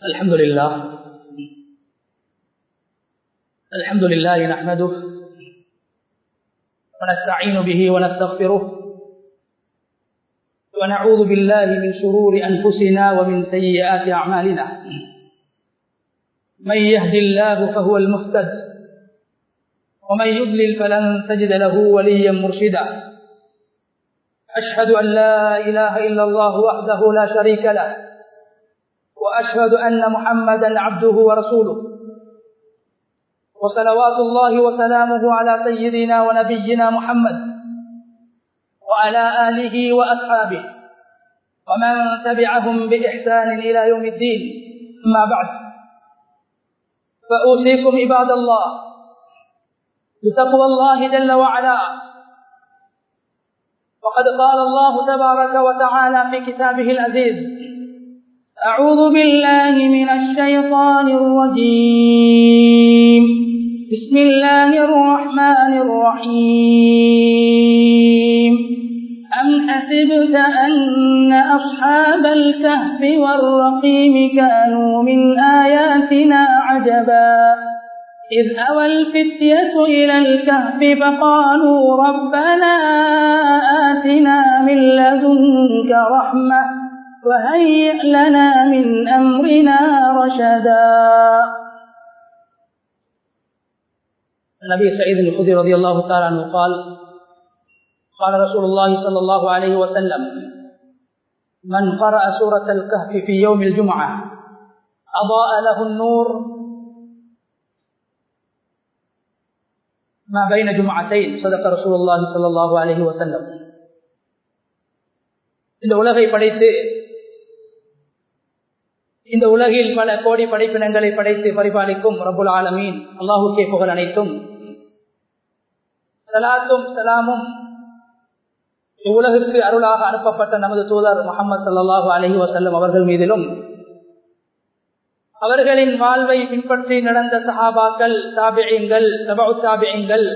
الحمد لله الحمد لله نحمده ونستعين به ونستغفره ونعوذ بالله من شرور أنفسنا ومن سيئات أعمالنا من يهد الله فهو المهتد ومن يضلل فلن تجد له وليا مرشدا أشهد أن لا إله إلا الله وحده لا شريك له وأشهد أن محمدا عبده ورسوله وصلوات الله وسلامه على سيدنا ونبينا محمد وعلى آله وأصحابه ومن تبعهم بإحسان إلى يوم الدين أما بعد فأوصيكم عباد الله بتقوى الله جل وعلا وقد قال الله تبارك وتعالى في كتابه العزيز أعوذ بالله من الشيطان الرجيم بسم الله الرحمن الرحيم أم حسبت أن أصحاب الكهف والرقيم كانوا من آياتنا عجبا إذ أوى الفتية إلى الكهف فقالوا ربنا آتنا من لدنك رحمة وهيئ لنا من أمرنا رشدا النبي سعيد الخدري رضي الله تعالى عنه قال قال رسول الله صلى الله عليه وسلم من قرأ سورة الكهف في يوم الجمعة أضاء له النور ما بين جمعتين صدق رسول الله صلى الله عليه وسلم இந்த உலகை படைத்து இந்த உலகில் பல கோடி படைப்பினங்களை படைத்து பரிபாலிக்கும் ரபுல் ஆலமீன் அல்லாஹுக்கே புகழ் அனைத்தும் சலாத்தும் சலாமும் இவ்வுலகுக்கு அருளாக அனுப்பப்பட்ட நமது தூதர் முகமது சல்லாஹூ அலஹி வசல்லம் அவர்கள் மீதிலும் அவர்களின் வாழ்வை பின்பற்றி நடந்த சஹாபாக்கள் தாபியங்கள் தபு தாபியங்கள்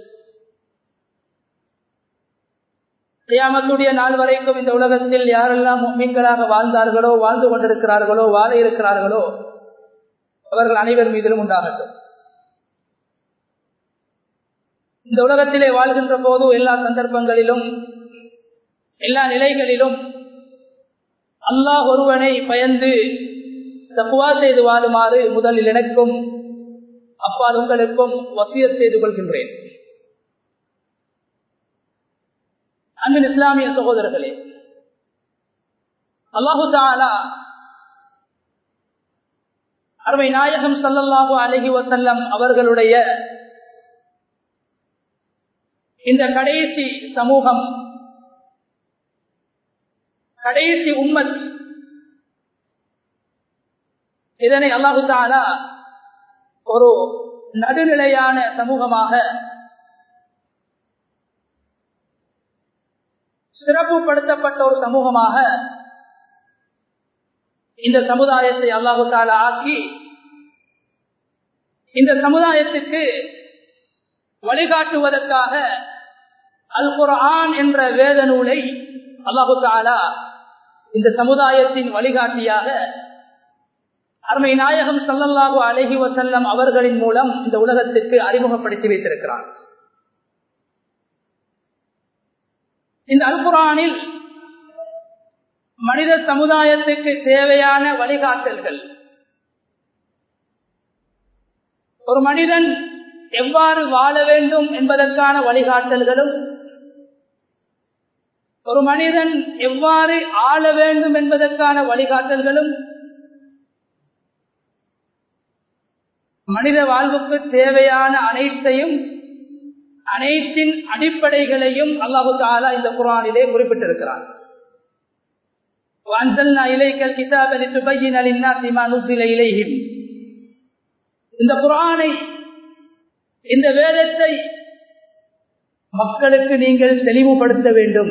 கியாமத்துடைய நாள் வரைக்கும் இந்த உலகத்தில் யாரெல்லாம் மீன்களாக வாழ்ந்தார்களோ வாழ்ந்து கொண்டிருக்கிறார்களோ வாழ இருக்கிறார்களோ அவர்கள் அனைவர் மீதிலும் உண்டாகட்டும் இந்த உலகத்திலே வாழ்கின்ற போது எல்லா சந்தர்ப்பங்களிலும் எல்லா நிலைகளிலும் அல்லாஹ் ஒருவனை பயந்து தப்புவா செய்து வாழுமாறு முதலில் எனக்கும் அப்பால் உங்களுக்கும் வசிய செய்து கொள்கின்றேன் அன்பின் இஸ்லாமிய சகோதரர்களே அல்லாஹு தாலா அருமை நாயகம் சல்லல்லாஹு அலஹி வசல்லம் அவர்களுடைய இந்த கடைசி சமூகம் கடைசி உம்மத் இதனை அல்லாஹு தாலா ஒரு நடுநிலையான சமூகமாக சிறப்புப்படுத்தப்பட்ட ஒரு சமூகமாக இந்த சமுதாயத்தை அல்லாஹு தாலா ஆக்கி இந்த சமுதாயத்திற்கு வழிகாட்டுவதற்காக அல் குரான் என்ற வேத நூலை அல்லாஹு தாலா இந்த சமுதாயத்தின் வழிகாட்டியாக அருமை நாயகம் சல்லல்லாஹு அலஹி வசல்லம் அவர்களின் மூலம் இந்த உலகத்திற்கு அறிமுகப்படுத்தி வைத்திருக்கிறார் இந்த அல்குரானில் மனித சமுதாயத்துக்கு தேவையான வழிகாட்டல்கள் ஒரு மனிதன் எவ்வாறு வாழ வேண்டும் என்பதற்கான வழிகாட்டல்களும் ஒரு மனிதன் எவ்வாறு ஆள வேண்டும் என்பதற்கான வழிகாட்டல்களும் மனித வாழ்வுக்கு தேவையான அனைத்தையும் அனைத்தின் அடிப்படைகளையும் அல்லாஹு தாலா இந்த குரானிலே குறிப்பிட்டிருக்கிறார் இந்த குரானை இந்த வேதத்தை மக்களுக்கு நீங்கள் தெளிவுபடுத்த வேண்டும்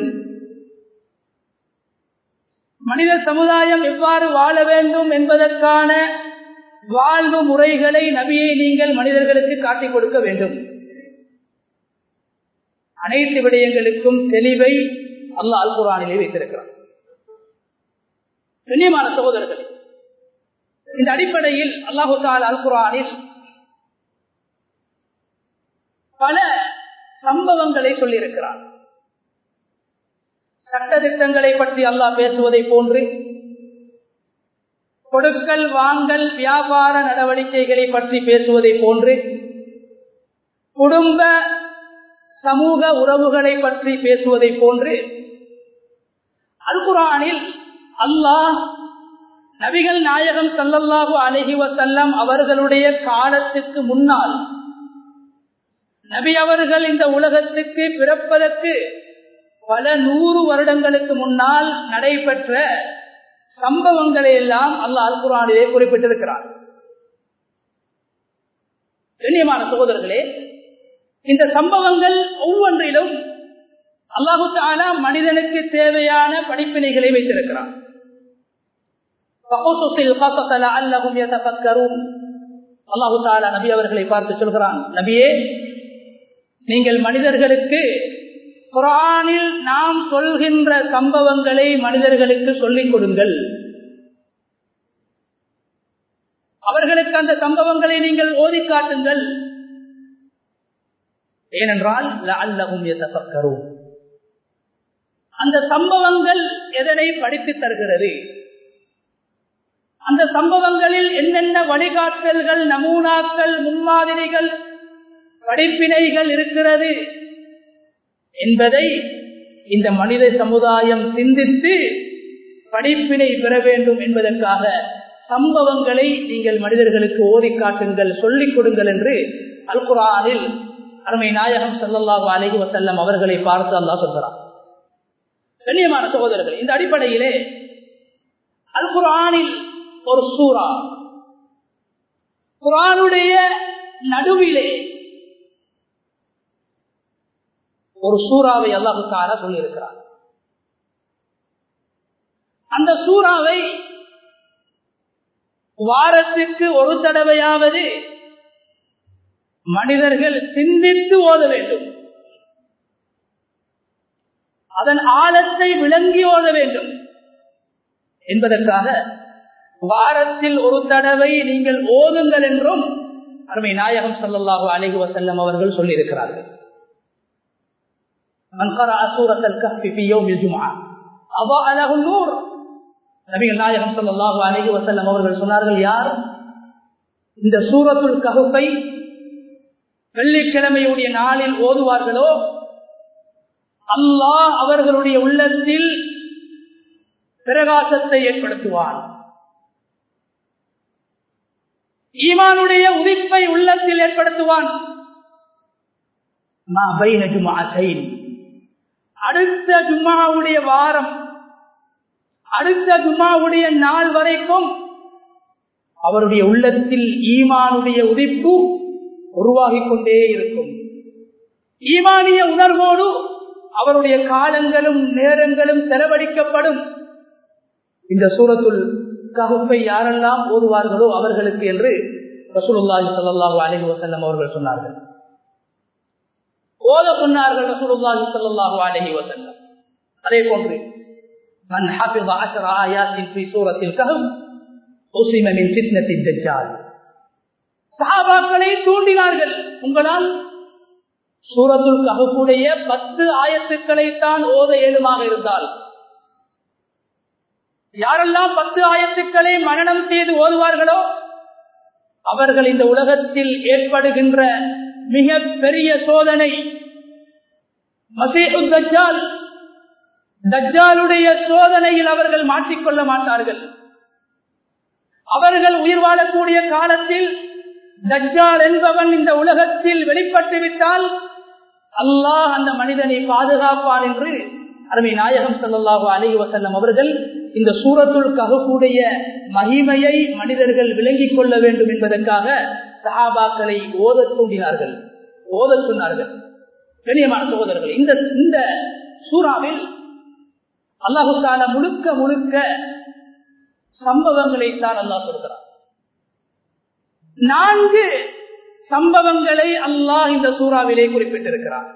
மனித சமுதாயம் எவ்வாறு வாழ வேண்டும் என்பதற்கான வாழ்வு முறைகளை நபியை நீங்கள் மனிதர்களுக்கு காட்டிக் கொடுக்க வேண்டும் அனைத்து விடயங்களுக்கும் தெளிவை அல்லாஹ் அல் குரானிலே வைத்திருக்கிறார் கண்ணியமான சகோதரர்களே இந்த அடிப்படையில் அல்லாஹு தால் அல் குரானில் பல சம்பவங்களை சொல்லியிருக்கிறார் சட்டத்திட்டங்களை பற்றி அல்லாஹ் பேசுவதை போன்று கொடுக்கல் வாங்கல் வியாபார நடவடிக்கைகளை பற்றி பேசுவதை போன்று குடும்ப சமூக உறவுகளை பற்றி பேசுவதை போன்று அல்குரானில் அல்லாஹ் நபிகள் நாயகம் சல்லல்லாஹு அலஹி வசல்லம் அவர்களுடைய காலத்துக்கு முன்னால் நபி அவர்கள் இந்த உலகத்துக்கு பிறப்பதற்கு பல நூறு வருடங்களுக்கு முன்னால் நடைபெற்ற சம்பவங்களை எல்லாம் அல்லாஹ் அல் குரானிலே குறிப்பிட்டிருக்கிறார் கண்ணியமான சகோதரர்களே இந்த சம்பவங்கள் ஒவ்வொன்றிலும் அல்லாஹு தாலா மனிதனுக்கு தேவையான படிப்பினைகளை வைத்திருக்கிறார் அல்லாஹு தாலா நபி அவர்களை பார்த்து சொல்கிறான் நபியே நீங்கள் மனிதர்களுக்கு குரானில் நாம் சொல்கின்ற சம்பவங்களை மனிதர்களுக்கு சொல்லிக் கொடுங்கள் அவர்களுக்கு அந்த சம்பவங்களை நீங்கள் ஓதி காட்டுங்கள் ஏனென்றால் அந்த சம்பவங்கள் எதனை படித்து தருகிறது அந்த சம்பவங்களில் என்னென்ன வழிகாட்டல்கள் நமூனாக்கள் முன்மாதிரிகள் படிப்பினைகள் இருக்கிறது என்பதை இந்த மனித சமுதாயம் சிந்தித்து படிப்பினை பெற வேண்டும் என்பதற்காக சம்பவங்களை நீங்கள் மனிதர்களுக்கு ஓதி காட்டுங்கள் சொல்லிக் கொடுங்கள் என்று அல் குரானில் அருமை நாயகம் சல்லல்லாஹு அலைஹி வசல்லம் அவர்களை பார்த்து அல்லா சொல்கிறார் கண்ணியமான சகோதரர்கள் இந்த அடிப்படையிலே அல் குரானில் ஒரு சூறா குரானுடைய நடுவிலே ஒரு சூறாவை அல்லாஹுக்காக சொல்லியிருக்கிறார் அந்த சூறாவை வாரத்துக்கு ஒரு தடவையாவது மனிதர்கள் சிந்தித்து ஓத வேண்டும் அதன் ஆழத்தை விளங்கி ஓத வேண்டும் என்பதற்காக வாரத்தில் ஒரு தடவை நீங்கள் ஓதுங்கள் என்றும் அருமை நாயகம் சல்லாஹூ அலிஹி வசல்லம் அவர்கள் சொல்லியிருக்கிறார்கள் من قرأ سورة الكهف في يوم الجمعة أضاء له النور நபிகள் நாயகம் ஸல்லல்லாஹு அலைஹி வஸல்லம் அவர்கள் சொன்னார்கள் யார் இந்த சூரத்துல் கஹஃபை வெள்ளிக்கிழமையுடைய நாளில் ஓதுவார்களோ அல்லாஹ் அவர்களுடைய உள்ளத்தில் பிரகாசத்தை ஏற்படுத்துவான் ஈமானுடைய உதிப்பை உள்ளத்தில் ஏற்படுத்துவான் அடுத்த ஜும்மாவுடைய வாரம் அடுத்த ஜும்மாவுடைய நாள் வரைக்கும் அவருடைய உள்ளத்தில் ஈமானுடைய உதிப்பு உருவாகிக் கொண்டே இருக்கும் ஈமானிய உணர்வோடு அவருடைய காலங்களும் நேரங்களும் செலவழிக்கப்படும் இந்த சூரத்துள் ககுப்பை யாரெல்லாம் ஓதுவார்களோ அவர்களுக்கு என்று ரசூலுல்லாஹி ஸல்லல்லாஹு அலைஹி வஸல்லம் அவர்கள் சொன்னார்கள் ஓத சொன்னார்கள் ரசூலுல்லாஹி ஸல்லல்லாஹு அலைஹி வஸல்லம் அதே போன்று மன் ஹஃபிظ 10 ஆயாத்தின் في سورة الكهف உசிம மின் ஃபித்னத்தி தஜ்ஜால் சஹாபாக்களை தூண்டினார்கள் உங்களால் சூரத்துல் கஹஃபுடைய பத்து ஆயத்துக்களை தான் ஓத ஏழுமாக இருந்தால் யாரெல்லாம் பத்து ஆயத்துக்களை மரணம் செய்து ஓதுவார்களோ அவர்கள் இந்த உலகத்தில் ஏற்படுகின்ற மிக பெரிய சோதனை மசீஹு தஜ்ஜால் தஜ்ஜாலுடைய சோதனையில் அவர்கள் மாற்றிக்கொள்ள மாட்டார்கள் அவர்கள் உயிர் வாழக்கூடிய காலத்தில் தஜ்ஜால் என்பவன் இந்த உலகத்தில் வெளிப்பட்டு விட்டால் அல்லாஹ் அந்த மனிதனை பாதுகாப்பான் என்று அருமை நாயகம் சல்லாஹூ அலி வசல்லம் அவர்கள் இந்த சூரத்துள் ககுடைய மகிமையை மனிதர்கள் விளங்கிக் கொள்ள வேண்டும் என்பதற்காக சஹாபாக்களை ஓத தூண்டினார்கள் ஓத சொன்னார்கள் கண்ணியமான சகோதரர்கள் இந்த இந்த சூறாவில் அல்லாஹு தால முழுக்க முழுக்க சம்பவங்களை தான் அல்லாஹ் சொல்கிறார் நான்கு சம்பவங்களை அல்லாஹ் இந்த சூறாவிலே குறிப்பிட்டிருக்கிறார்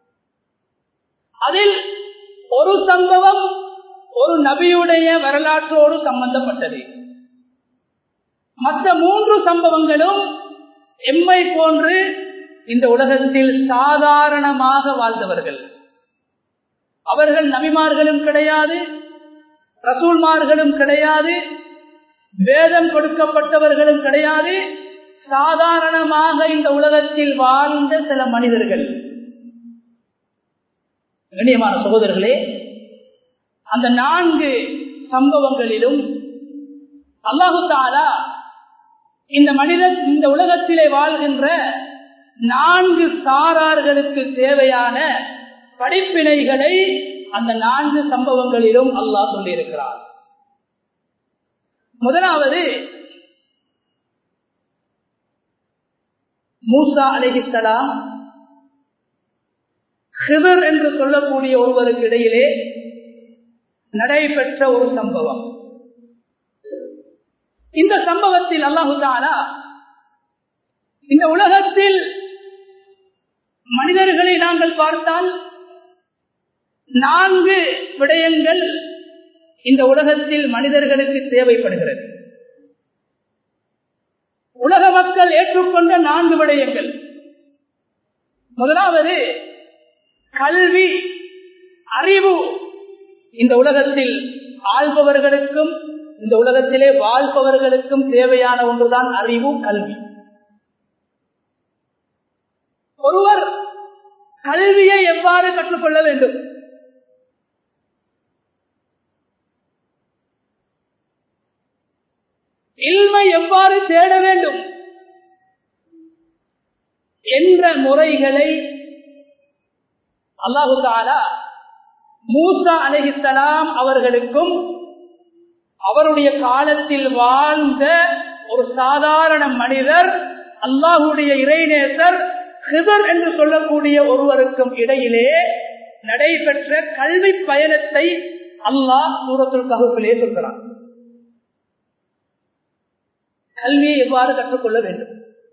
அதில் ஒரு சம்பவம் ஒரு நபியுடைய வரலாற்றோடு சம்பந்தப்பட்டது மற்ற மூன்று சம்பவங்களும் எம்மை போன்று இந்த உலகத்தில் சாதாரணமாக வாழ்ந்தவர்கள் அவர்கள் நபிமார்களும் கிடையாது ரசூல்மார்களும் கிடையாது வேதம் கொடுக்கப்பட்டவர்களும் கிடையாது சாதாரணமாக இந்த உலகத்தில் வாழ்ந்த சில மனிதர்கள் கண்ணியமான சகோதரர்களே அந்த நான்கு சம்பவங்களிலும் அல்லாஹு தாலா இந்த மனிதன் இந்த உலகத்திலே வாழ்கின்ற நான்கு சாரார்களுக்கு தேவையான படிப்பினைகளை அந்த நான்கு சம்பவங்களிலும் அல்லாஹ் சொல்லியிருக்கிறார் முதலாவது மூசா அலிஹிஸ்லாம் ஹிதர் என்று சொல்லக்கூடிய ஒருவருக்கு இடையிலே நடைபெற்ற ஒரு சம்பவம் இந்த சம்பவத்தில் அல்லாஹு தாலா இந்த உலகத்தில் மனிதர்களை நாங்கள் பார்த்தால் நான்கு விடயங்கள் இந்த உலகத்தில் மனிதர்களுக்கு தேவைப்படுகிறது உலக மக்கள் ஏற்றுக்கொண்ட நான்கு விடயங்கள் முதலாவது கல்வி அறிவு இந்த உலகத்தில் ஆள்பவர்களுக்கும் இந்த உலகத்திலே வாழ்பவர்களுக்கும் தேவையான ஒன்றுதான் அறிவு கல்வி ஒருவர் கல்வியை எவ்வாறு கற்றுக்கொள்ள வேண்டும் இல்மை எவ்வாறு தேட வேண்டும் என்ற முறைகளை அல்லாஹு தாலா மூசா அலஹிசலாம் அவர்களுக்கும் அவருடைய காலத்தில் வாழ்ந்த ஒரு சாதாரண மனிதர் அல்லாஹுடைய இறைநேசர் ஹிதர் என்று சொல்லக்கூடிய ஒருவருக்கும் இடையிலே நடைபெற்ற கல்வி பயணத்தை அல்லாஹ் சூரத்துல் ககுப்பிலே சொல்கிறான் கல்வியை எவ்வாறு கற்றுக்கொள்ள வேண்டும்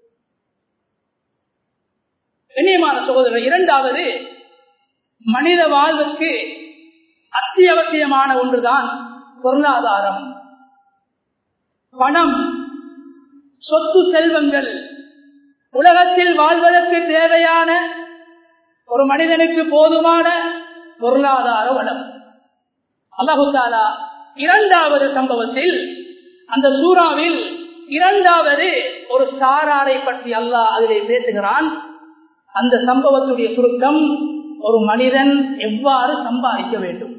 கண்ணியமான சகோதரர் இரண்டாவது மனித வாழ்வுக்கு அத்தியாவசியமான ஒன்றுதான் பொருளாதாரம் பணம் சொத்து செல்வங்கள் உலகத்தில் வாழ்வதற்கு தேவையான ஒரு மனிதனுக்கு போதுமான பொருளாதார வளம் அல்லாஹு தாலா இரண்டாவது சம்பவத்தில் அந்த சூறாவில் இரண்டாவது ஒரு சாராரை பற்றி அல்லாஹ் அதிலே பேசுகிறான் அந்த சம்பவத்துடைய சுருக்கம் ஒரு மனிதன் எவ்வாறு சம்பாதிக்க வேண்டும்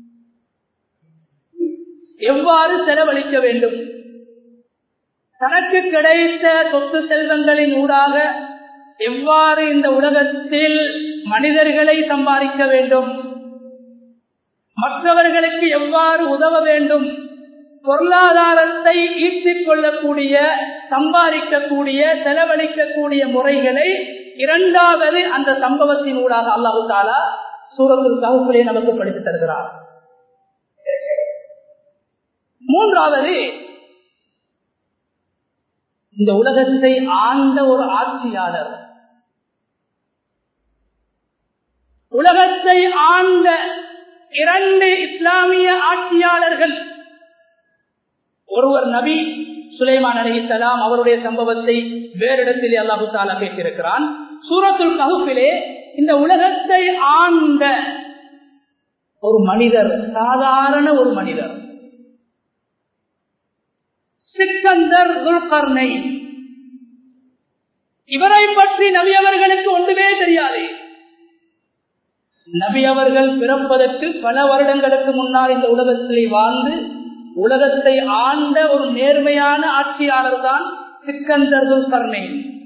எவ்வாறு செலவழிக்க வேண்டும் தனக்கு கிடைத்த சொத்து செல்வங்களின் ஊடாக எவ்வாறு இந்த உலகத்தில் மனிதர்களை சம்பாதிக்க வேண்டும் மற்றவர்களுக்கு எவ்வாறு உதவ வேண்டும் பொருளாதாரத்தை ஈட்டிக் கொள்ளக்கூடிய சம்பாதிக்கக்கூடிய செலவழிக்கக்கூடிய முறைகளை இரண்டாவது அந்த சம்பவத்தின் ஊடாக அல்லாஹு தாலா சூரத்தில் கவுப்பிலே நமக்கு படித்து தருகிறார் மூன்றாவது இந்த உலகத்தை ஆண்ட ஒரு ஆட்சியாளர் உலகத்தை ஆண்ட இரண்டு இஸ்லாமிய ஆட்சியாளர்கள் ஒருவர் நபி சுலைமான் அலிசலாம் அவருடைய சம்பவத்தை வேறிடத்தில் அல்லாஹு தாலா பேசியிருக்கிறான் சூரத்துல் ககுப்பிலே இந்த உலகத்தை ஆண்ட ஒரு மனிதர் சாதாரண ஒரு மனிதர் சிக்கந்தர் துல்கர்னை இவரை பற்றி நபி அவர்களுக்கு ஒன்றுமே தெரியாது நபி அவர்கள் பிறப்பதற்கு பல வருடங்களுக்கு முன்னால் இந்த உலகத்திலே வாழ்ந்து உலகத்தை ஆண்ட ஒரு நேர்மையான ஆட்சியாளர் தான் சிக்கந்தர் துல்கர்னை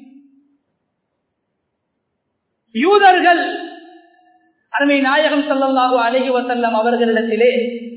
யூதர்கள் அருமை நாயகம் சல்லல்லாஹு அலஹி வசல்லம் அவர்களிடத்திலே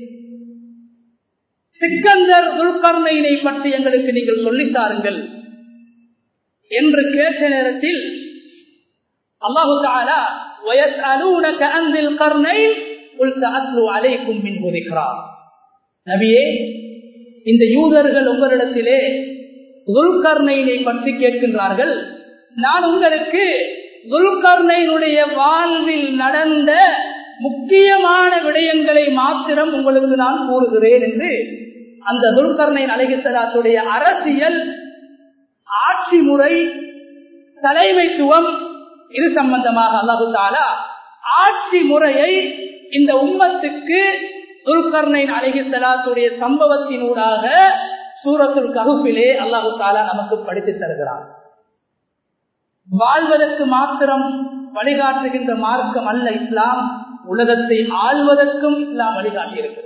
சிக்கந்தர் துல்கர்ணையினை பற்றி எங்களுக்கு நீங்கள் சொல்லித்தாருங்கள் என்று கேட்ட நேரத்தில் அல்லாஹு தாலா وَيَسْأَلُونَكَ عَنْ ذِي الْقَرْنَيْنِ قُلْ سَأَتْلُو عَلَيْكُمْ مِنْهُ ذِكْرًا நபியே இந்த யூதர்கள் உங்களிடத்திலே துல்கர்ணையினை பற்றி கேட்கின்றார்கள் நான் உங்களுக்கு துல்கர்ணையினுடைய வாழ்வில் நடந்த முக்கியமான விடயங்களை மாத்திரம் உங்களுக்கு நான் கூறுகிறேன் என்று அந்த துல்கர்ணை அழகிசலாத்துடைய அரசியல் ஆட்சி முறை தலைமைத்துவம் இது சம்பந்தமாக அல்லாஹு தாலா ஆட்சி முறையை இந்த உம்மத்துக்கு துல்கர்ணை அழகிசலாத்துடைய சம்பவத்தினூடாக சூரத்துல் ககுப்பிலே அல்லாஹு தாலா நமக்கு படித்து தருகிறார் வாழ்வதற்கு மாத்திரம் வழிகாட்டுகின்ற மார்க்கம் அல்ல இஸ்லாம் உலகத்தை ஆள்வதற்கும் இஸ்லாம் வழிகாட்டியிருக்கிறது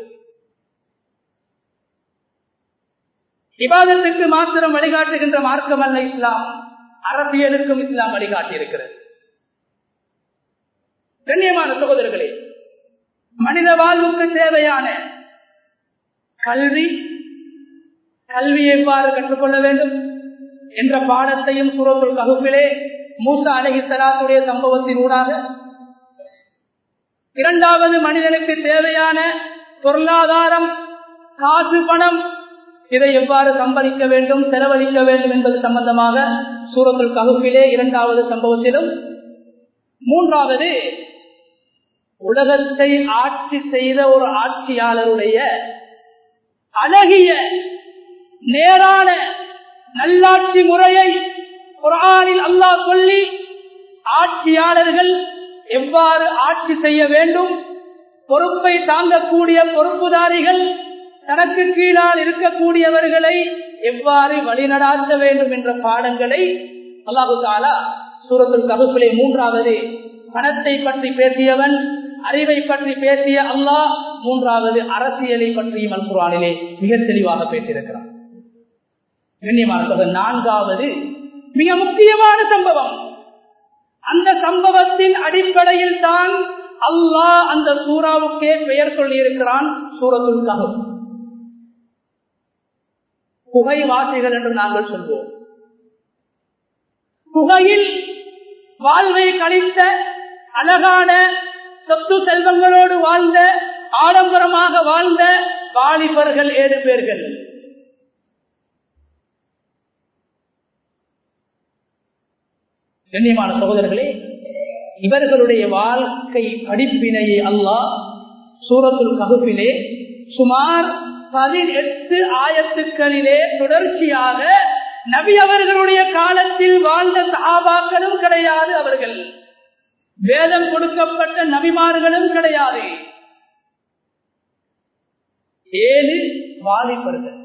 விவாதத்துக்கு மாத்திரம் வழிகாட்டுகின்ற மார்க்கம் அல்ல இஸ்லாம் அரசியலுக்கும் இஸ்லாம் வழிகாட்டியிருக்கிறது கண்ணியமான சகோதரர்களே மனித வாழ்வுக்கு தேவையான கல்வி கல்வி எவ்வாறு கற்றுக்கொள்ள வேண்டும் என்ற பாடத்தையும் சுரத்துள் ககுப்பிலே மூசா அழகி சலாத்துடைய சம்பவத்தின் ஊடாக இரண்டாவது மனிதனுக்கு தேவையான பொருளாதாரம் காசு பணம் இதை எவ்வாறு சம்பாதிக்க வேண்டும் செலவழிக்க வேண்டும் என்பது சம்பந்தமாக சூரத்துள் ககுப்பிலே இரண்டாவது சம்பவத்திலும் மூன்றாவது உலகத்தை ஆட்சி செய்த ஒரு ஆட்சியாளருடைய அழகிய நேரான நல்லாட்சி முறையை குரானில் அல்லாஹ் சொல்லி ஆட்சியாளர்கள் எவ்வாறு ஆட்சி செய்ய வேண்டும் பொறுப்பை தாங்கக்கூடிய பொறுப்புதாரிகள் தனக்கு கீழால் இருக்கக்கூடியவர்களை எவ்வாறு வழிநடாத்த வேண்டும் என்ற பாடங்களை அல்லாஹு தாலா சூரத்துல் ககுப்பிலே மூன்றாவது பணத்தை பற்றி பேசியவன் அறிவை பற்றி பேசிய அல்லாஹ் மூன்றாவது அரசியலை பற்றியும் அல் குரானிலே மிக தெளிவாக பேசியிருக்கிறார் கண்ணியமான நான்காவது மிக முக்கியமான சம்பவம் அந்த சம்பவத்தின் அடிப்படையில் தான் அல்லாஹ் அந்த சூறாவுக்கே பெயர் சொல்லி இருக்கிறான் சூரத்துல் ககும் புகைவாசிகள் என்று நாங்கள் சொல்வோம் புகையில் வாழ்வை கழித்த அழகான சொத்து செல்வங்களோடு வாழ்ந்த ஆடம்பரமாக வாழ்ந்த வாலிபர்கள் ஏழு பேர்கள் கண்ணியமான சகோதரர்களே இவர்களுடைய வாழ்க்கை படிப்பினையை அல்லாஹ் சூரத்துல் ககுப்பிலே சுமார் பதினெட்டு ஆயத்துக்களிலே தொடர்ச்சியாக நபி அவர்களுடைய காலத்தில் வாழ்ந்த சகாபாக்களும் கிடையாது அவர்கள் வேதம் கொடுக்கப்பட்ட நபிமார்களும் கிடையாது ஏழு வாலிபர்கள்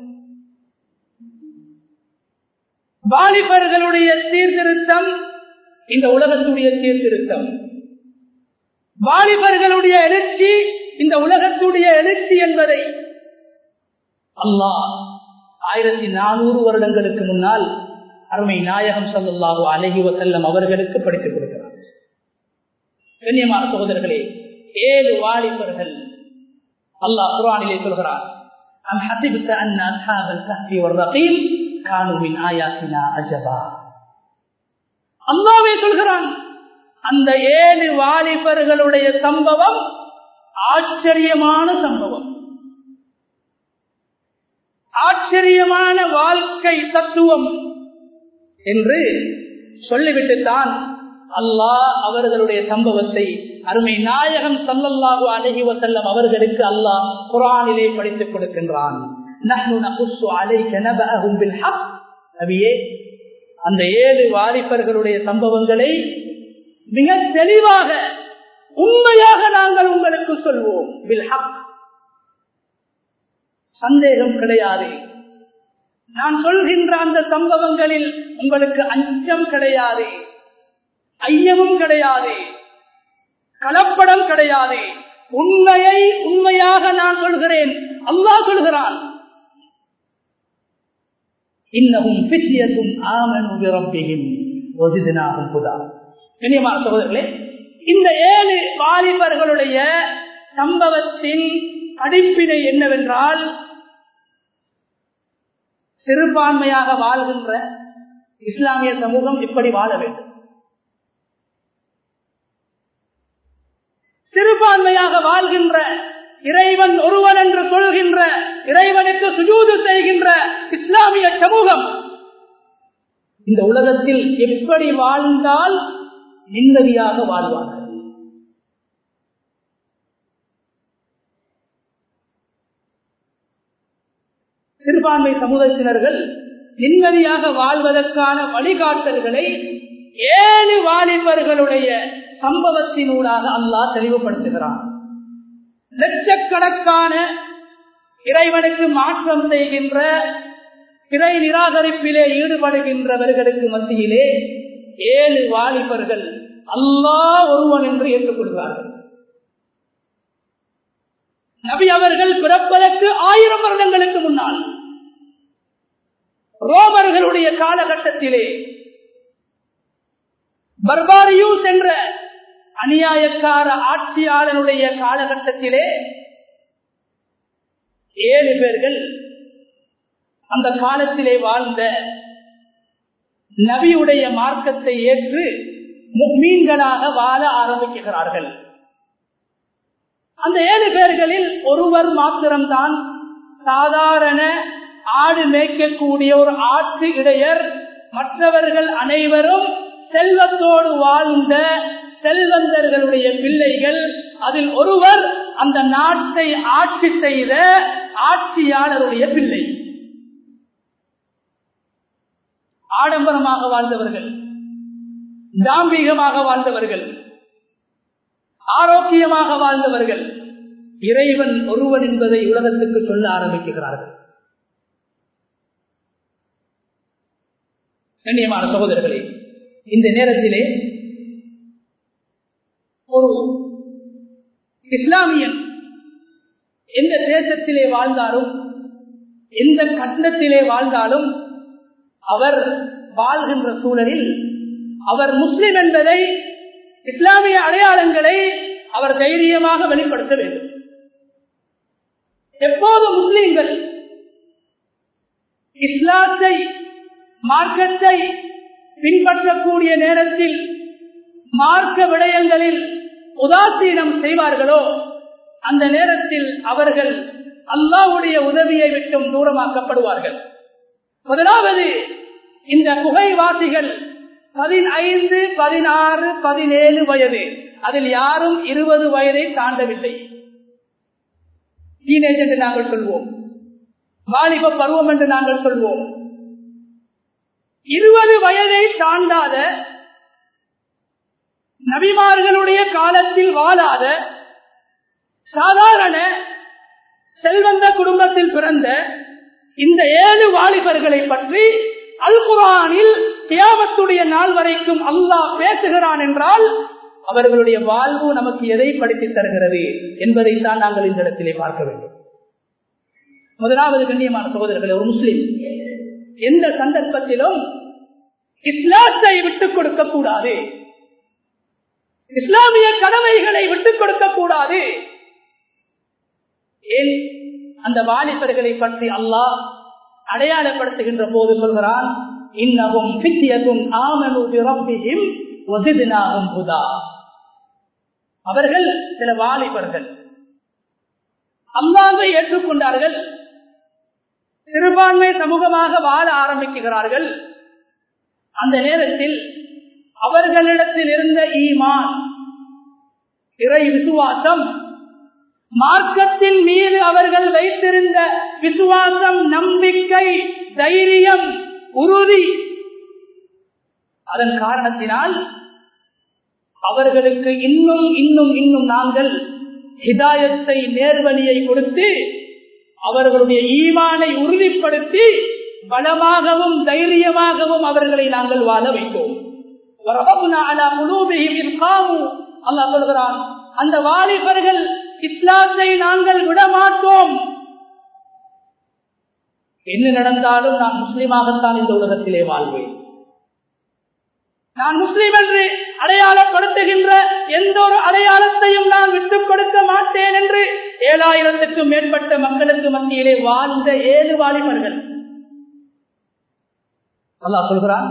வாலிபர்களுடைய சீர்திருத்தம் இந்த உலகத்துடைய சீர்திருத்தம் வாலிபர்களுடைய எழுச்சி இந்த உலகத்துடைய எழுச்சி என்பதை அல்லாஹ் ஆயிரத்தி நானூறு வருடங்களுக்கு முன்னால் அருமை நாயகம் சல்லாஹூ அலஹி வசல்லம் அவர்களுக்கு படித்துக் கொடுக்கிறார் கண்ணியமான சகோதரர்களே ஏழு வாலிபர்கள் அல்லாஹ் குரானிலே சொல்கிறார் أم حسبت أن أصحاب الكهف والرقيم كانوا من آياتنا عجبا அல்லாவே சொல்கிறான் அந்த ஏழு வாலிபர்களுடைய சம்பவம் ஆச்சரியமான சம்பவம் ஆச்சரியமான வாழ்க்கை தத்துவம் என்று சொல்லிவிட்டுத்தான் அல்லாஹ் அவர்களுடைய சம்பவத்தை அருமை நாயகம் சல்லல்லாஹு அலஹி வசல்லம் அவர்களுக்கு அல்லாஹ் குரானிலே படித்துக் கொடுக்கின்றான் அந்த ஏழு வாரிப்பர்களுடைய சம்பவங்களை மிக தெளிவாக உண்மையாக நாங்கள் உங்களுக்கு சொல்வோம் சந்தேகம் கிடையாது நான் சொல்கின்ற அந்த சம்பவங்களில் உங்களுக்கு அச்சம் கிடையாது ஐயமும் கிடையாது கலப்படம் கிடையாது உண்மையை உண்மையாக நான் சொல்கிறேன் அல்லாஹ் சொல்கிறான் இன்னமும் பிசியத்தும் ஆமனும் விரம்பியும் ஒதுதினாகும் புதா கண்ணியமான சகோதரர்களே இந்த ஏழு வாலிபர்களுடைய சம்பவத்தின் அடிப்பினை என்னவென்றால் சிறுபான்மையாக வாழ்கின்ற இஸ்லாமிய சமூகம் இப்படி வாழ வேண்டும் சிறுபான்மையாக வாழ்கின்ற இறைவன் ஒருவன் என்று சொல்கின்ற இறைவனுக்கு சுஜூது செய்கின்ற இஸ்லாமிய சமூகம் இந்த உலகத்தில் எப்படி வாழ்ந்தால் நிம்மதியாக வாழ்வார்கள் சிறுபான்மை சமூகத்தினர்கள் நிம்மதியாக வாழ்வதற்கான வழிகாட்டல்களை ஏழு வாலிபர்களுடைய சம்பவத்தினூடாக அல்லாஹ் தெளிவுபடுத்துகிறான் லட்சக்கணக்கான இறைவனுக்கு மாற்றம் செய்கின்ற பிறை நிராகரிப்பிலே ஈடுபடுகின்றவர்களுக்கு மத்தியிலே ஏழு வாலிபர்கள் அல்லாஹ் ஒருவன் என்று ஏற்றுக்கொள்கிறார்கள் நபி அவர்கள் பிறப்பதற்கு ஆயிரம் வருடங்களுக்கு முன்னால் ரோமர்களுடைய காலகட்டத்திலே பர்பாரியூஸ் என்ற அநியாயக்கார ஆட்சியாளனுடைய காலகட்டத்திலே ஏழு பேர்கள் அந்த காலத்திலே வாழ்ந்த நபியுடைய மார்க்கத்தை ஏற்று மீன்களாக வாழ ஆரம்பிக்கிறார்கள் அந்த ஏழு பேர்களில் ஒருவர் மாத்திரம்தான் சாதாரண ஆடு மேய்க்கக்கூடிய ஒரு ஆட்டு இடையர் மற்றவர்கள் அனைவரும் செல்வத்தோடு வாழ்ந்த செல்வந்தர்களுடைய பிள்ளைகள் அதில் ஒருவர் அந்த நாட்டை ஆட்சி செய்த ஆட்சியாளருடைய பிள்ளை ஆடம்பரமாக வாழ்ந்தவர்கள் தாம்பீகமாக வாழ்ந்தவர்கள் ஆரோக்கியமாக வாழ்ந்தவர்கள் இறைவன் ஒருவன் என்பதை உலகத்துக்கு சொல்ல ஆரம்பிக்கிறார்கள் கண்ணியமான சகோதரர்களே இந்த நேரத்திலே ஒரு இஸ்லாமியன் எந்த தேசத்திலே வாழ்ந்தாலும் எந்த கட்டத்திலே வாழ்ந்தாலும் அவர் வாழ்கின்ற சூழலில் அவர் முஸ்லிம் என்பதை இஸ்லாமிய அடையாளங்களை அவர் தைரியமாக வெளிப்படுத்த வேண்டும் எப்போது முஸ்லிம்கள் இஸ்லாத்தை மார்க்கத்தை பின்பற்றக்கூடிய நேரத்தில் மார்க்க விடயங்களில் உதாசீனம் செய்வார்களோ அந்த நேரத்தில் அவர்கள் அல்லாவுடைய உதவியை விட்டும் தூரமாக்கப்படுவார்கள் முதலாவது இந்த குகைவாசிகள் பதினைந்து பதினாறு பதினேழு வயது அதில் யாரும் இருபது வயதை தாண்டவில்லை டீனேஜ் என்று நாங்கள் சொல்வோம் வாலிப பருவம் என்று நாங்கள் சொல்வோம் இருபது வயதை தாண்டாத நபிமார்களுடைய காலத்தில் வாழாத சாதாரண செல்வந்த குடும்பத்தில் பிறந்த இந்த ஏழு வாலிபர்களை பற்றி அல் குரானில் தியாகத்துடைய நாள் வரைக்கும் அல்லாஹ் பேசுகிறான் என்றால் அவர்களுடைய வாழ்வு நமக்கு எதை படித்து தருகிறது என்பதைத்தான் நாங்கள் இந்த இடத்திலே பார்க்க வேண்டும் முதலாவது கண்ணியமான சகோதரர்களே ஒரு முஸ்லிம் எந்த சந்தர்ப்பத்திலும் இஸ்லாத்தை விட்டுக் கொடுக்க கூடாது இஸ்லாமிய கடமைகளை விட்டுக் கொடுக்க கூடாது ஏன் அந்த வாலிபர்களை பற்றி அல்லாஹ் அடையாளப்படுத்துகின்ற போது சொல்கிறான் இன்னமும் பித்தியகும் ஆமனும் புதா அவர்கள் சில வாலிபர்கள் அல்லாவை ஏற்றுக்கொண்டார்கள் சிறுபான்மை சமூகமாக வாழ ஆரம்பிக்கிறார்கள் அந்த நேரத்தில் அவர்களிடத்தில் இருந்த ஈமான் இறை விசுவாசம் மார்க்கத்தின் மீது அவர்கள் வைத்திருந்த விசுவாசம் நம்பிக்கை தைரியம் உறுதி அதன் காரணத்தினால் அவர்களுக்கு இன்னும் இன்னும் இன்னும் நாங்கள் ஹிதாயத்தை நேர்வழியை கொடுத்து அவர்களுடைய ஈமானை உறுதிப்படுத்தி பலமாகவும் தைரியமாகவும் அவர்களை நாங்கள் வாழ வைத்தோம் அல்லா சொல்கிறான் அந்த வாலிபர்கள் இஸ்லாத்தை நாங்கள் விடமாட்டோம் என்ன நடந்தாலும் நான் முஸ்லீமாகத்தான் இந்த உலகத்திலே வாழ்வேன் நான் முஸ்லீம் என்று அடையாளப்படுத்துகின்ற எந்த ஒரு அடையாளத்தையும் நான் விட்டுக் கொடுக்க மாட்டேன் என்று ஏழாயிரத்துக்கும் மேற்பட்ட மக்களுக்கு மத்தியிலே வாழ்ந்த ஏழு வாலிபர்கள் அல்லா சொல்கிறான்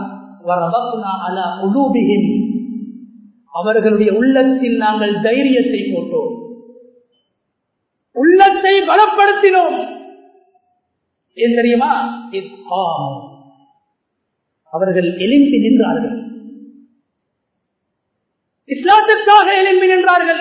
அவர்களுடைய உள்ளத்தில் நாங்கள் தைரியத்தை போட்டோம் உள்ளத்தை பலப்படுத்தினோம் ஏன் தெரியுமா அவர்கள் எலும்பி நின்றார்கள் இஸ்லாத்துக்காக எழும்பி நின்றார்கள்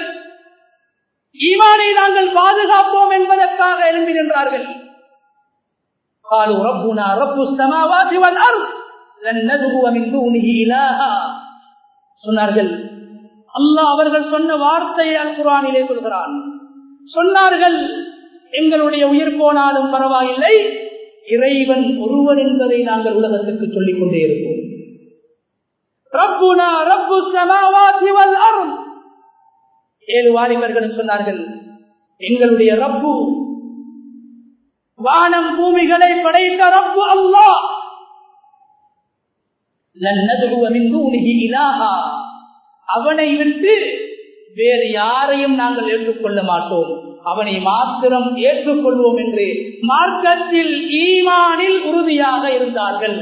ஈமானை நாங்கள் பாதுகாப்போம் என்பதற்காக எழும்பி நின்றார்கள் قالوا ربنا رب السماوات والارض لن ندعو من دونه الها சொன்னார்கள் அல்லாஹ் அவர்கள் சொன்ன வார்த்தையை அல் குரானிலே சொல்கிறான் சொன்னார்கள் எங்களுடைய உயிர் போனாலும் பரவாயில்லை இறைவன் ஒருவன் என்பதை நாங்கள் உலகத்திற்கு சொல்லிக் கொண்டே இருப்போம் ரப்புனா ரப்பு சமாவாதி வல் அருள் ஏழு வாலிபர்களும் சொன்னார்கள் எங்களுடைய ரப்பு வானம் பூமிகளை படைத்த ரப்பு அல்லாஹ் அவனை விட்டு வேறு யாரையும் நாங்கள் ஏற்றுக்கொள்ள மாட்டோம் அவனை மாத்திரம் ஏற்றுக்கொள்வோம் என்று மார்க்கத்தில் ஈமானில் உறுதியாக இருந்தார்கள்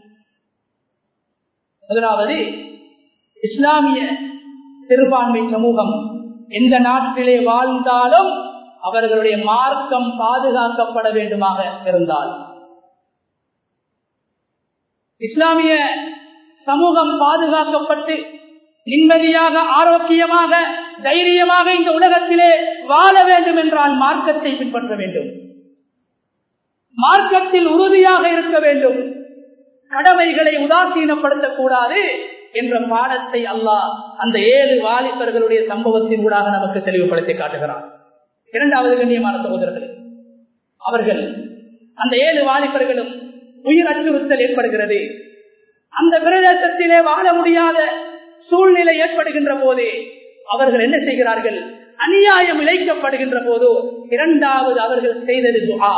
முதலாவது இஸ்லாமிய சிறுபான்மை சமூகம் எந்த நாட்டிலே வாழ்ந்தாலும் அவர்களுடைய மார்க்கம் பாதுகாக்கப்பட வேண்டுமாக இருந்தால் இஸ்லாமிய சமூகம் பாதுகாக்கப்பட்டு நிம்மதியாக ஆரோக்கியமாக தைரியமாக இந்த உலகத்திலே வாழ வேண்டும் என்றால் மார்க்கத்தை பின்பற்ற வேண்டும் மார்க்கத்தில் உறுதியாக இருக்க வேண்டும் கடமைகளை உதாசீனப்படுத்தக்கூடாது என்ற பாடத்தை அல்லாஹ் அந்த ஏழு வாலிபர்களுடைய சம்பவத்தின் ஊடாக நமக்கு தெளிவுபடுத்தி காட்டுகிறார் இரண்டாவது கண்ணியமான சகோதரர்கள் அவர்கள் அந்த ஏழு வாலிபர்களும் உயிர் அச்சுறுத்தல் ஏற்படுகிறது அந்த பிரதேசத்திலே வாழ முடியாத சூழ்நிலை ஏற்படுகின்ற போது அவர்கள் என்ன செய்கிறார்கள் அநியாயம் இழைக்கப்படுகின்ற போதோ இரண்டாவது அவர்கள் செய்தது துஹா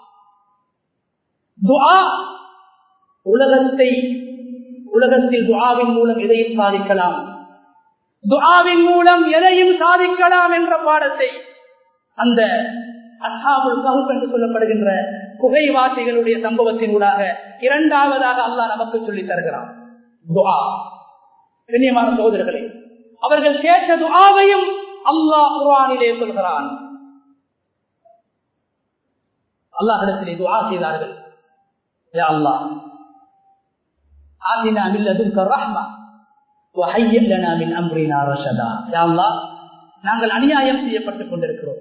துஹா உலகத்தை உலகத்தில் துஆவின் மூலம் எதையும் சாதிக்கலாம் துஆவின் மூலம் எதையும் சாதிக்கலாம் என்ற பாடத்தை அந்த அசாபுல் கஹுப் என்று சொல்லப்படுகின்ற குகைவாசிகளுடைய சம்பவத்தின் ஊடாக இரண்டாவதாக அல்லாஹ் நமக்கு சொல்லி தருகிறான் துஆ கண்ணியமான சகோதரர்களே அவர்கள் கேட்ட துஆவையும் அல்லாஹ் குர்ஆனிலே சொல்கிறான் அல்லாஹிடத்திலே துஆ செய்தார்கள் யா அல்லாஹ் آتنا من لدنك الرحمة وهيئ لنا من أمرنا رشدا يا الله நாங்கள் அநியாயம் செய்யப்பட்டுக் கொண்டிருக்கிறோம்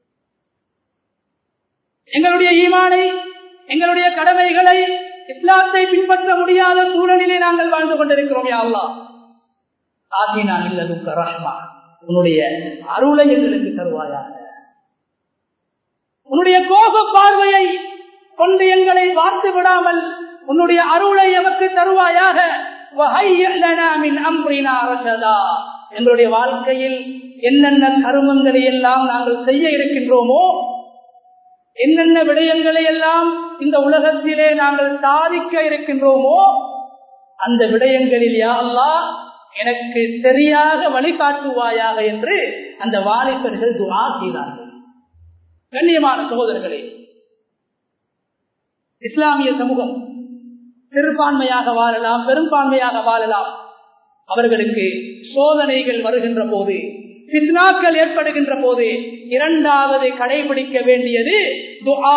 எங்களுடைய ஈமானை எங்களுடைய கடமைகளை இஸ்லாத்தை பின்பற்ற முடியாத சூழலிலே நாங்கள் வாழ்ந்து கொண்டிருக்கிறோம் யா அல்லா ஆசினா இல்லதுக்க ரஹ்மா உன்னுடைய அருளை எங்களுக்கு தருவாயாக உன்னுடைய கோப பார்வையை கொண்டு எங்களை வார்த்து விடாமல் உன்னுடைய அருளை எமக்கு தருவாயாக எங்களுடைய வாழ்க்கையில் என்னென்ன கருமங்களை எல்லாம் நாங்கள் செய்ய இருக்கின்றோமோ என்னென்ன விடயங்களை எல்லாம் இந்த உலகத்திலே நாங்கள் சாதிக்க இருக்கின்றோமோ அந்த விடயங்களில் யாழ்லா எனக்கு சரியாக வழிகாட்டுவாயாக என்று அந்த வாலிபர்கள் துவா செய்தார்கள் கண்ணியமான சகோதரர்களே இஸ்லாமிய சமூகம் சிறுபான்மையாக வாழலாம் பெரும்பான்மையாக வாழலாம் அவர்களுக்கு சோதனைகள் வருகின்ற போது பித்னாக்கள் ஏற்படுகின்ற போது இரண்டாவது கடைபிடிக்க வேண்டியது துஆ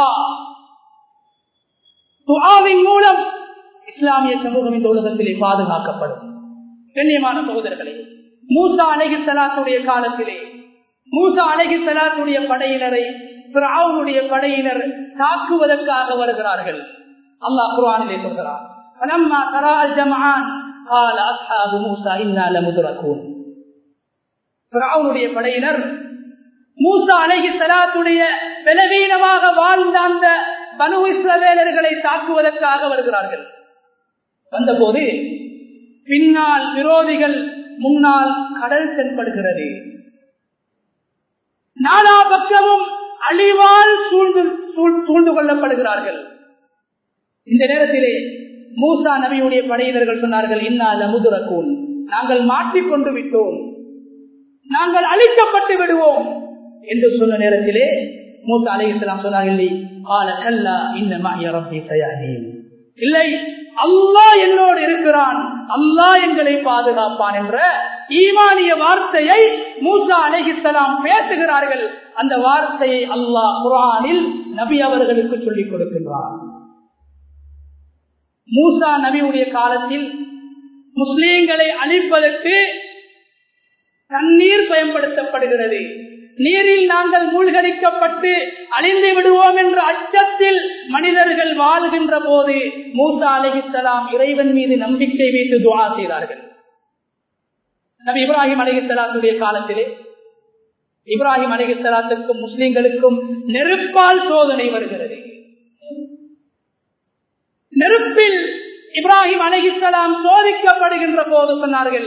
துஆவின் மூலம் இஸ்லாமிய சமூகம் இந்த உலகத்திலே பாதுகாக்கப்படும் கண்ணியமான சகோதரர்களே மூசா அழகி சலாத்துடைய காலத்திலே மூசா அழகி சலாத்துடைய படையினரை பிராவுடைய படையினர் தாக்குவதற்காக வருகிறார்கள் அல்லாஹ் குர்ஆனிலே சொல்கிறார் فلما ترى الجمعان قال اصحاب موسى انا لمدركون فرعونுடைய படையினர் மூசா அலைஹி ஸலாத்துடைய பலவீனமாக வாழ்ந்த அந்த பனு இஸ்ரவேலர்களை தாக்குவதற்காக வருகிறார்கள் வந்தபோது பின்னால் விரோதிகள் முன்னால் கடல் தென்படுகிறது நாலா பக்கமும் அழிவால் சூழ்ந்து சூழ்ந்து கொள்ளப்படுகிறார்கள் இந்த நேரத்திலே மூசா நபியுடைய படையினர்கள் சொன்னார்கள் இன்னால முதுரக்கூன் நாங்கள் மாட்டிக்கொண்டு விட்டோம் நாங்கள் அழிக்கப்பட்டு விடுவோம் என்று சொன்ன நேரத்திலே மூசா அலை இஸ்லாம் சொன்னார்கள் இல்லை அல்லா என்னோடு இருக்கிறான் அல்லா எங்களை பாதுகாப்பான் என்ற ஈமானிய வார்த்தையை மூசா அலைஹிஸ்லாம் பேசுகிறார்கள் அந்த வார்த்தையை அல்லாஹ் குரானில் நபி அவர்களுக்கு சொல்லிக் கொடுக்கின்றான் மூசா நபியுடைய காலத்தில் முஸ்லீம்களை அழிப்பதற்கு தண்ணீர் பயன்படுத்தப்படுகிறது நீரில் நாங்கள் மூழ்கடிக்கப்பட்டு அழிந்து விடுவோம் என்ற அச்சத்தில் மனிதர்கள் வாழ்கின்ற போது மூசா அலிஹித்தலாம் இறைவன் மீது நம்பிக்கை வைத்து துவா செய்தார்கள் நபி இப்ராஹிம் அலிஹித்தலாத்துடைய காலத்திலே இப்ராஹிம் அலிஹித்தலாத்துக்கும் முஸ்லிம்களுக்கும் நெருப்பால் சோதனை வருகிறது நெருப்பில் இப்ராஹிம் அலிஹித்தலாம் சோதிக்கப்படுகின்ற போது சொன்னார்கள்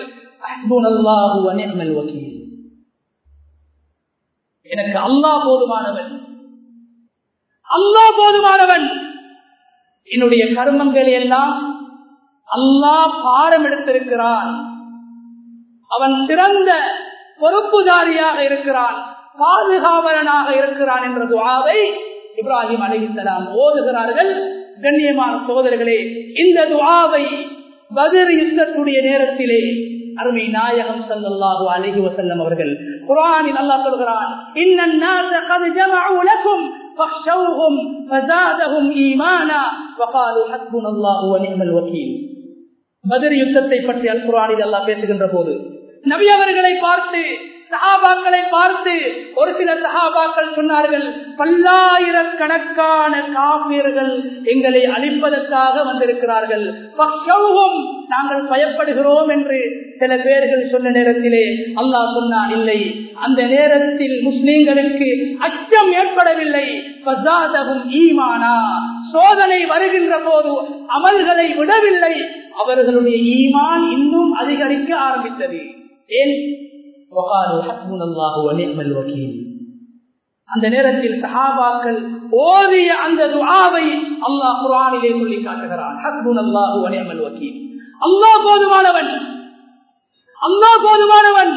எனக்கு அல்லாஹ் போதுமானவன் அல்லாஹ் போதுமானவன் என்னுடைய கர்மங்களை எல்லாம் அல்லாஹ் பாரம் எடுத்திருக்கிறான் அவன் சிறந்த பொறுப்புதாரியாக இருக்கிறான் பாதுகாவலனாக இருக்கிறான் என்ற துவாவை இப்ராஹிம் அலிசலாம் ஓதுகிறார்கள் கண்ணியமான சோதரர்களே இந்த துவாவை பதிர் யுத்தத்துடைய நேரத்திலே அருமை நாயகம் சல்லாஹு அலஹி வசல்லம் அவர்கள் குரானில் அல்லாஹ் சொல்கிறான் இன்னன்னாஸ கத் ஜமஉ லக்கும் فاخشوهم فزادهم ايمانا وقالوا حسبنا الله ونعم الوكيل பத்ர் யுத்தத்தை பற்றி அல் குரானில் அல்லாஹ் பேசுகின்ற போது நபி அவர்களை பார்த்து சஹாபாக்களை பார்த்து ஒரு சில சஹாபாக்கள் சொன்னார்கள் பல்லாயிரக்கணக்கான காப்பீர்கள் எங்களை அழிப்பதற்காக வந்திருக்கிறார்கள் நாங்கள் பயப்படுகிறோம் என்று சில பேர்கள் சொன்ன நேரத்திலே அல்லாஹ் சொன்னான் இல்லை அந்த நேரத்தில் முஸ்லிம்களுக்கு அச்சம் ஏற்படவில்லை ஈமானா சோதனை வருகின்ற போது அமல்களை விடவில்லை அவர்களுடைய ஈமான் இன்னும் அதிகரிக்க ஆரம்பித்தது ஏன் அந்த நேரத்தில் சஹாபாக்கள் ஓதிய அந்த துஆவை அல்லாஹ் குரானிலே சொல்லி காட்டுகிறான் ஹஸ்புனல்லாஹு வ நிஅமல் வக்கீல் அல்லாஹ் போதுமானவன் அல்லாஹ் போதுமானவன்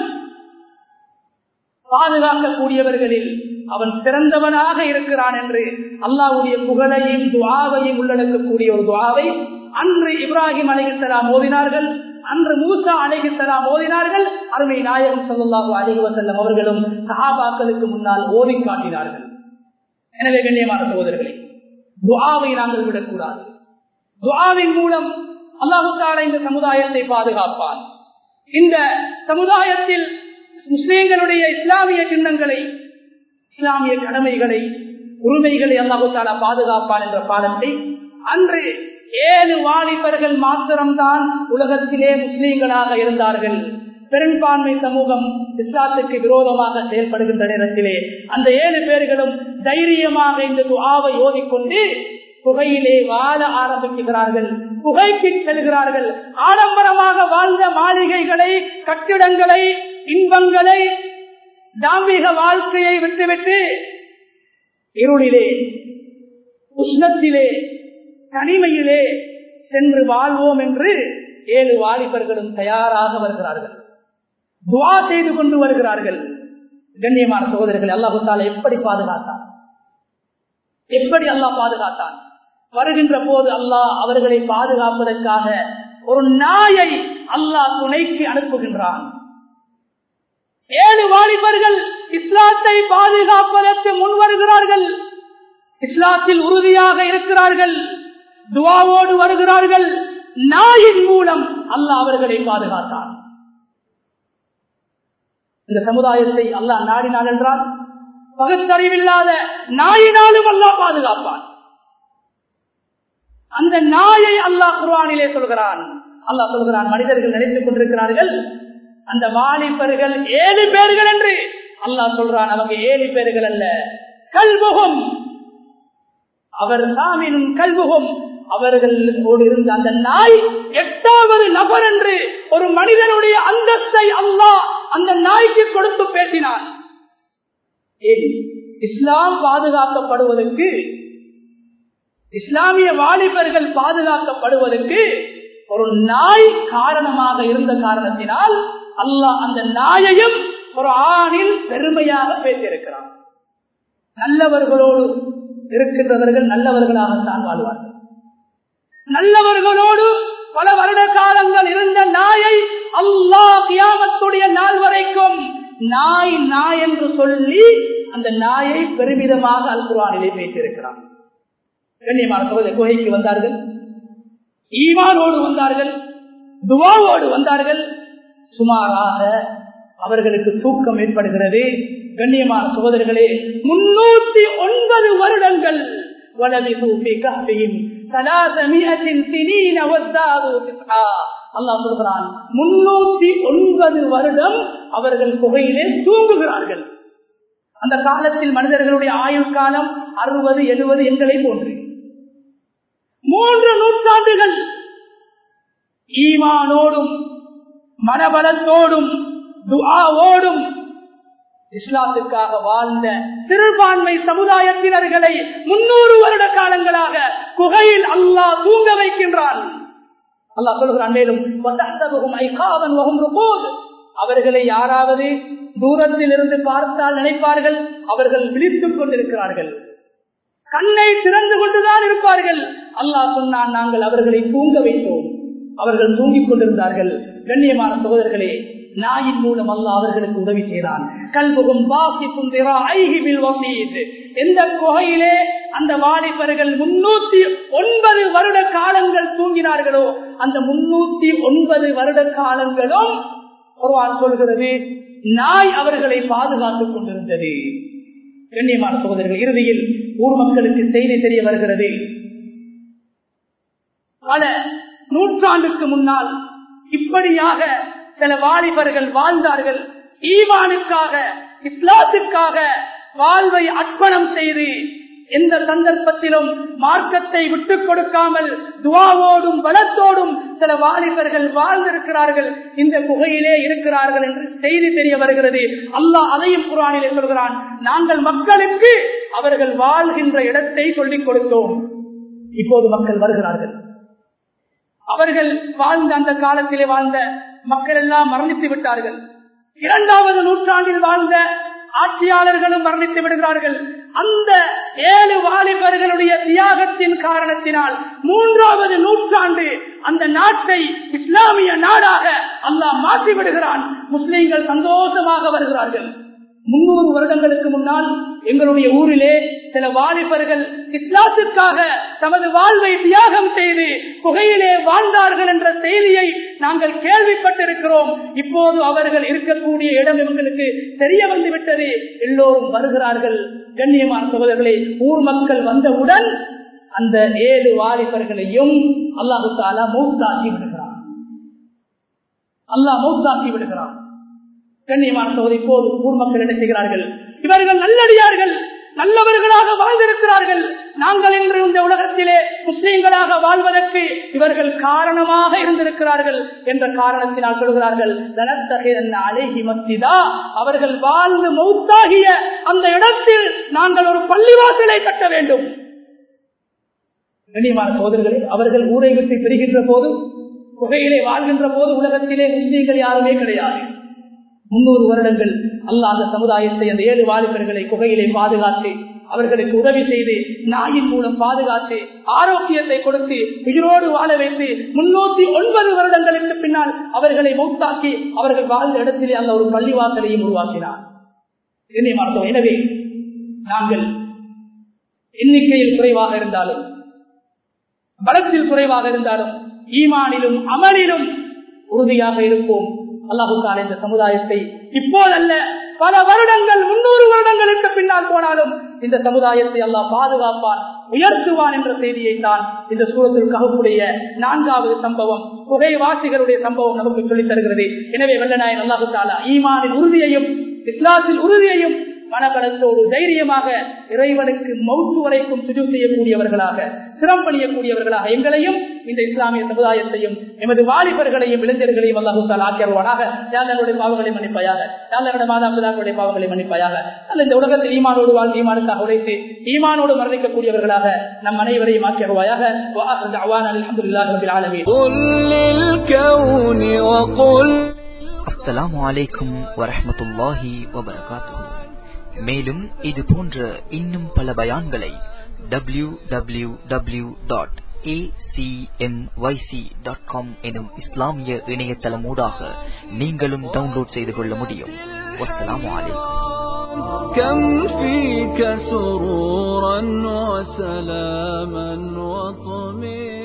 பாதுகாக்கக்கூடியவர்களில் அவன் சிறந்தவனாக இருக்கிறான் என்று அல்லாஹ்வுடைய புகழையும் துஆவையும் உள்ளடக்கக்கூடிய ஒரு துஆவை அன்று இப்ராஹிம் அலைஹிஸ்ஸலாம் ஓதினார்கள் அன்று மூசா அலைஹிஸ்ஸலாம் ஓதினார்கள் அருமை நாயகம் ஸல்லல்லாஹு அலைஹி வஸல்லம் அவர்களும் சஹாபாக்களுக்கு முன்னால் ஓதி காட்டினார்கள் எனவே கண்ணியமான சகோதரர்களே துஆவை நாங்கள் விடக்கூடாது துஆவின் மூலம் அல்லாஹு தஆலா இந்த சமுதாயத்தை பாதுகாப்பான் இந்த சமுதாயத்தில் முஸ்லிம்களுடைய இஸ்லாமிய சின்னங்களை இஸ்லாமிய கடமைகளை உரிமைகளை அல்லாஹு தாலா பாதுகாப்பான் என்ற பாடத்தை அன்று ஏழு வாலிபர்கள் மாத்திரம்தான் உலகத்திலே முஸ்லீம்களாக இருந்தார்கள் பெரும்பான்மை சமூகம் இஸ்லாத்துக்கு விரோதமாக செயல்படுகின்ற நேரத்திலே அந்த ஏழு பேர்களும் தைரியமாக இந்த துஆவை ஓதிக்கொண்டு புகையிலே வாழ ஆரம்பிக்கிறார்கள் புகைக்கு செல்கிறார்கள் ஆடம்பரமாக வாழ்ந்த மாளிகைகளை கட்டிடங்களை இன்பங்களை தாம்பிக வாழ்க்கையை விட்டுவிட்டு இருளிலே உஷ்ணத்திலே தனிமையிலே சென்று வாழ்வோம் என்று ஏழு வாலிபர்களும் தயாராக வருகிறார்கள் துவா செய்து கொண்டு வருகிறார்கள் கண்ணியமான சகோதரர்கள் அல்லாஹால எப்படி பாதுகாத்தான் எப்படி அல்லாஹ் பாதுகாத்தான் வருகின்ற போது அல்லாஹ் அவர்களை பாதுகாப்பதற்காக ஒரு நாயை அல்லாஹ் துணைக்கு அனுப்புகின்றான் ஏழு வாலிபர்கள் இஸ்லாத்தை பாதுகாப்பதற்கு முன் வருகிறார்கள் இஸ்லாத்தில் உறுதியாக இருக்கிறார்கள் துவாவோடு வருகிறார்கள் நாயின் மூலம் அல்லாஹ் அவர்களை பாதுகாத்தான் இந்த சமுதாயத்தை அல்லாஹ் நாடினாள் என்றால் பகுத்தறிவில்லாத நாயினாலும் அல்லாஹ் பாதுகாப்பான் அந்த நாயை அல்லாஹ் குர்வானிலே சொல்கிறான் அல்லாஹ் சொல்கிறான் மனிதர்கள் நினைத்துக் கொண்டிருக்கிறார்கள் அந்த வாலிபர்கள் ஏழு பேர்கள் என்று அல்லாஹ் சொல்றான் அவங்க ஏழு பேர்கள் அல்ல கல்முகம் அவர் சாமினும் கல்முகம் அவர்களோடு இருந்த அந்த நாய் எட்டாவது நபர் என்று ஒரு மனிதனுடைய அந்தஸ்தை அல்லாஹ் அந்த நாய்க்கு கொடுத்து பேசினான் இஸ்லாம் பாதுகாக்கப்படுவதற்கு இஸ்லாமிய வாலிபர்கள் பாதுகாக்கப்படுவதற்கு ஒரு நாய் காரணமாக இருந்த காரணத்தினால் அல்லாஹ் அந்த நாயையும் ஒரு ஆணில் பெருமையாக பேசியிருக்கிறான் நல்லவர்களோடு இருக்கின்றவர்கள் நல்லவர்களாகத்தான் வாழ்வார்கள் நல்லவர்களோடு பல வருட காலங்கள் இருந்த நாயை அல்லாஹ் கியாமத்துடைய நாள் வரைக்கும் நாய் நாய் என்று சொல்லி அந்த நாயை பெருமிதமாக அல்குரானிலே பேசியிருக்கிறான் கண்ணியமான சகோதர குகைக்கு வந்தார்கள் ஈமானோடு வந்தார்கள் துவாவோடு வந்தார்கள் சுமாராக அவர்களுக்கு தூக்கம் ஏற்படுகிறது கண்ணியமான சகோதரர்களே முன்னூத்தி ஒன்பது வருடங்கள் وَلَبِثُوا فِي كَهْفِهِمْ ثَلَاثَمِائَةٍ سِنِينَ وَازْدَادُوا تِسْعًا அல்லாஹ் சொல்கிறான் முன்னூத்தி ஒன்பது வருடம் அவர்கள் குகையிலே தூங்குகிறார்கள் அந்த காலத்தில் மனிதர்களுடைய ஆயுள் காலம் அறுபது எழுபது எங்களை போன்று மூன்று நூற்றாண்டுகள் ஈமானோடும் மனபலத்தோடும் துஆவோடும் இஸ்லாத்துக்காக வாழ்ந்த சிறுபான்மை சமுதாயத்தினர்களை முன்னூறு வருட காலங்களாக குகையில் அல்லாஹ் தூங்க வைக்கின்றான் அல்லாஹ் சொல்கிறான் மேலும் "வதஹ்தபுஹும் ஐகாதன் வஹும் ருகூத்." அவர்களை யாராவது தூரத்தில் இருந்து பார்த்தால் நினைப்பார்கள் அவர்கள் விழித்துக் கொண்டிருக்கிறார்கள் கண்ணை திறந்து கொண்டுதான் இருப்பார்கள் அல்லாஹ் சொன்னான் நாங்கள் அவர்களை தூங்க வைத்தோம் அவர்கள் தூங்கிக் கொண்டிருந்தார்கள் கண்ணியமான சகோதரர்களே நாயின் மூலம் அல்ல அவர்களுக்கு உதவி செய்தான் கல்புகும் வாசிப்பும் எந்த குகையிலே அந்த வாலிபர்கள் முன்னூத்தி ஒன்பது வருட காலங்கள் தூங்கினார்களோ அந்த முன்னூத்தி ஒன்பது வருட காலங்களும் ஒருவான் சொல்கிறது நாய் அவர்களை பாதுகாத்துக் கொண்டிருந்தது கண்ணியமான சகோதரர்கள் இறுதியில் ஊர் மக்களுக்கு செய்தி தெரிய வருகிறது பல நூற்றாண்டுக்கு முன்னால் இப்படியாக சில வாலிபர்கள் வாழ்ந்தார்கள் ஈமானுக்காக இஸ்லாத்துக்காக வாழ்வை அர்ப்பணம் செய்து எந்த சந்தர்ப்பத்திலும் மார்க்கத்தை விட்டுக் கொடுக்காமல் துவாவோடும் பலத்தோடும் சில வாலிபர்கள் வாழ்ந்திருக்கிறார்கள் இந்த குகையிலே இருக்கிறார்கள் என்று செய்தி தெரிய வருகிறது அல்லாஹ் அதையும் குரானிலே சொல்கிறான் நாங்கள் மக்களுக்கு அவர்கள் வாழ்கின்ற இடத்தை சொல்லிக் கொடுத்தோம் இப்போது மக்கள் வருகிறார்கள் அவர்கள் வாழ்ந்த அந்த காலத்திலே வாழ்ந்த மக்கள் எல்லாம் மரணித்து விட்டார்கள் இரண்டாவது நூற்றாண்டில் வாழ்ந்த ஆட்சியாளர்களும் மரணித்து விடுகிறார்கள் அந்த ஏழு வாலிபர்களுடைய தியாகத்தின் காரணத்தினால் மூன்றாவது நூற்றாண்டு அந்த நாட்டை இஸ்லாமிய நாடாக அல்லாஹ் மாற்றி விடுகிறான் முஸ்லிம்கள் சந்தோஷமாக வருகிறார்கள் முன்னூறு வருடங்களுக்கு முன்னால் எங்களுடைய ஊரிலே சில வாலிபர்கள் இஸ்லாத்திற்காக தமது வாழ்வை தியாகம் செய்து புகையிலே வாழ்ந்தார்கள் என்ற செய்தியை நாங்கள் கேள்விப்பட்டிருக்கிறோம் இப்போது அவர்கள் இருக்கக்கூடிய இடம் எங்களுக்கு தெரிய வந்து விட்டது எல்லோரும் வருகிறார்கள் கண்ணியமான சகோதரர்களே ஊர் மக்கள் வந்தவுடன் அந்த ஏழு வாலிபர்களையும் அல்லாஹு தாலா மௌத்தாக்கி விடுகிறான் அல்லாஹ் மௌத்தாக்கி விடுகிறான் கண்ணியமான சோதரி இப்போது ஊர் மக்கள் என்ன செய்கிறார்கள் இவர்கள் நல்லடியார்கள் நல்லவர்களாக வாழ்ந்திருக்கிறார்கள் நாங்கள் இன்று இந்த உலகத்திலே முஸ்லீம்களாக வாழ்வதற்கு இவர்கள் காரணமாக இருந்திருக்கிறார்கள் என்ற காரணத்தினால் சொல்கிறார்கள் அழகி மத்திதா அவர்கள் வாழ்ந்து மௌத்தாகிய அந்த இடத்தில் நாங்கள் ஒரு பள்ளிவாசலை கட்ட வேண்டும் கண்ணியமான சோதர்களே அவர்கள் ஊரை விட்டு பெறுகின்ற போது குகையிலே வாழ்கின்ற போது உலகத்திலே முஸ்லீம்கள் யாருமே கிடையாது முன்னூறு வருடங்கள் அல்ல அந்த சமுதாயத்தை அந்த ஏழு வாலிபர்களை குகையிலே பாதுகாத்து அவர்களுக்கு உதவி செய்து நாயின் மூலம் பாதுகாத்து ஆரோக்கியத்தை கொடுத்து உயிரோடு வாழ வைத்து முன்னூத்தி ஒன்பது வருடங்களுக்கு பின்னால் அவர்களை மௌத்தாக்கி அவர்கள் வாழ்ந்த இடத்திலே அல்ல ஒரு பள்ளிவாசலையும் உருவாக்கினார் எனவே நாங்கள் எண்ணிக்கையில் குறைவாக இருந்தாலும் பலத்தில் குறைவாக இருந்தாலும் ஈமானிலும் அமலிலும் உறுதியாக இருப்போம் அல்லாஹுக்கான இந்த சமுதாயத்தை இப்போதல்ல பல வருடங்கள் முன்னூறு வருடங்களுக்கு பின்னால் போனாலும் இந்த சமுதாயத்தை அல்லாஹ் பாதுகாப்பான் உயர்த்துவான் என்ற செய்தியை தான் இந்த சூரத்தில் ககுப்புடைய நான்காவது சம்பவம் புகைவாசிகளுடைய சம்பவம் நமக்கு சொல்லித் தருகிறது எனவே வெள்ளநாயன் அல்லாஹு தாலா ஈமானின் உறுதியையும் இஸ்லாத்தில் உறுதியையும் மனபலத்தோடு தைரியமாக இறைவனுக்கு மௌத்து வரைக்கும் சுஜு செய்யக்கூடியவர்களாக சிரம் பணியக்கூடியவர்களாக எங்களையும் இந்த இஸ்லாமிய சமுதாயத்தையும் எமது வாலிபர்களையும் இளைஞர்களையும் அல்லாஹூத்தால் ஆக்கியருவானாக யாருடைய பாவங்களை மன்னிப்பாயாக யாருடைய மாதாபிதாக்களுடைய பாவங்களை மன்னிப்பாயாக அல்ல இந்த உலகத்தில் ஈமானோடு வாழ்ந்து ஈமானுக்காக உழைத்து ஈமானோடு மரணிக்கக்கூடியவர்களாக நம் அனைவரையும் ஆக்கியருவாயாக அஸ்ஸலாமு அலைக்கும் வரஹமத்துல்லாஹி வபரகாத்துஹு மேலும் இது போன்ற இன்னும் பல பயான்களை W W W dot acmyc.com எனும் இஸ்லாமிய இணையதளமூடாக நீங்களும் டவுன்லோட் செய்து கொள்ள முடியும் வஸ்ஸலாமு அலைக்கும் كم فيك سرورا وسلاما وطمئنا